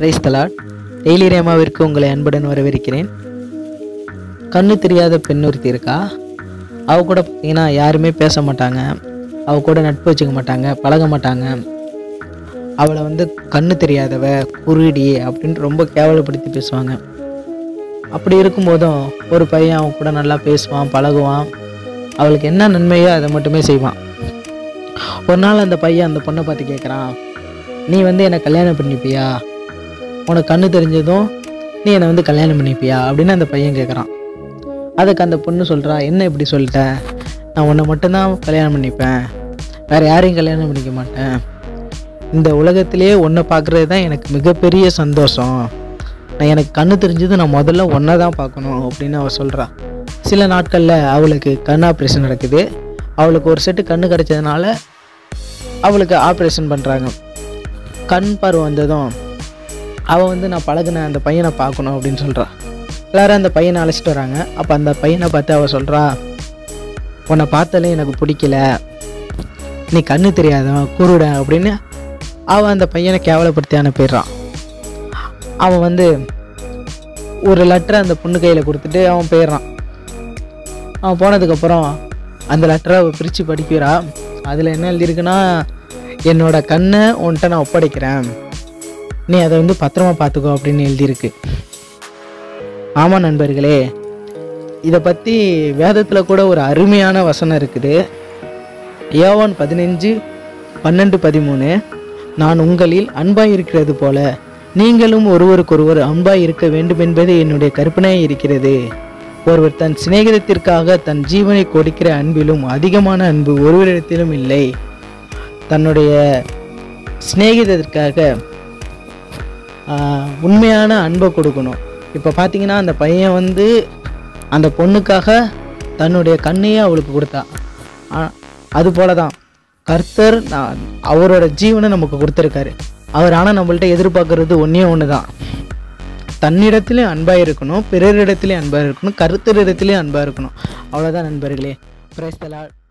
price தலாட் daily ரேமாவிற்கு உங்களை அன்புடன் வரவேற்கிறேன் கண்ணு தெரியாத பெண் ஒருத்தி இருக்கா அவ கூட பார்த்தீங்கன்னா யாருமே பேச மாட்டாங்க அவ கூட நட்பு வச்சுக்க மாட்டாங்க பழக மாட்டாங்க அவளை வந்து கண்ணு தெரியாதவ குருடி அப்படின்ட்டு ரொம்ப கேவலப்படுத்தி பேசுவாங்க அப்படி இருக்கும்போதும் ஒரு பையன் அவன் கூட நல்லா பேசுவான் பழகுவான் அவளுக்கு என்ன நன்மையோ அதை மட்டுமே செய்வான் ஒரு நாள் அந்த பையன் அந்த பொண்ணை பார்த்து கேட்குறான் நீ வந்து என்னை கல்யாணம் பண்ணிப்பியா உனக்கு கண்ணு தெரிஞ்சதும் நீ என்னை வந்து கல்யாணம் பண்ணிப்பியா அப்படின்னு அந்த பையன் கேட்குறான் அதுக்கு அந்த பொண்ணு சொல்கிறா என்ன இப்படி சொல்லிட்ட நான் உன்னை மட்டும்தான் கல்யாணம் பண்ணிப்பேன் வேறு யாரையும் கல்யாணம் பண்ணிக்க மாட்டேன் இந்த உலகத்திலேயே ஒன்றை பார்க்குறது தான் எனக்கு மிகப்பெரிய சந்தோஷம் நான் எனக்கு கண்ணு தெரிஞ்சது நான் முதல்ல ஒன்றை தான் பார்க்கணும் அப்படின்னு அவள் சொல்கிறா சில நாட்களில் அவளுக்கு கண் ஆப்ரேஷன் நடக்குது அவளுக்கு ஒரு செட்டு கண்ணு கிடைச்சதுனால அவளுக்கு ஆப்ரேஷன் பண்ணுறாங்க கண் பார்வை வந்ததும் அவள் வந்து நான் பழகுன அந்த பையனை பார்க்கணும் அப்படின்னு சொல்கிறா எல்லாரும் அந்த பையனை அழைச்சிட்டு வராங்க அப்போ அந்த பையனை பார்த்து அவள் சொல்கிறா உன்னை பார்த்தாலே எனக்கு பிடிக்கல நீ கண்ணு தெரியாதவன் குருட அப்படின்னு அவன் அந்த பையனை கேவலப்படுத்தி அனுப்பிடுறான் அவன் வந்து ஒரு லெட்டரை அந்த பொண்ணு கையில் கொடுத்துட்டு அவன் போயிடுறான் அவன் போனதுக்கப்புறம் அந்த லெட்டரை அவள் பிரித்து படிக்கிறா அதில் என்ன எழுதியிருக்குன்னா என்னோட கண்ணை உன்கிட்ட நான் ஒப்படைக்கிறேன் நீ அதை வந்து பத்திரமா பார்த்துக்கோ அப்படின்னு எழுதியிருக்கு ஆமாம் நண்பர்களே இதை பற்றி வேதத்தில் கூட ஒரு அருமையான வசனம் இருக்குது யோவான் பதினஞ்சு பன்னெண்டு பதிமூணு நான் உங்களில் அன்பாய் இருக்கிறது போல நீங்களும் ஒருவருக்கொருவர் அன்பாய் இருக்க வேண்டும் என்பது என்னுடைய கற்பனையாக இருக்கிறது ஒருவர் தன் சிநேகிதத்திற்காக தன் ஜீவனை கொடுக்கிற அன்பிலும் அதிகமான அன்பு ஒருவரிடத்திலும் இல்லை தன்னுடைய சிநேகிதத்திற்காக ஆஹ், உண்மையான அன்பை கொடுக்கணும் இப்போ பார்த்தீங்கன்னா அந்த பையன் வந்து அந்த பொண்ணுக்காக தன்னுடைய கண்ணையே அவளுக்கு கொடுத்தா ஆ- அது போல தான் கர்த்தர் நான் அவரோட ஜீவனை நமக்கு கொடுத்துருக்காரு அவர் ஆனால் நம்மள்ட்ட எதிர்பார்க்கறது ஒன்றே ஒன்று தான் தன்னிடத்துலையும் அன்பாக இருக்கணும் பிறரிடத்துலையும் அன்பாக இருக்கணும் கருத்தரிடத்துலையும் அன்பாக இருக்கணும் அவ்வளோதான் நண்பர்களே பிரேஸ்தலா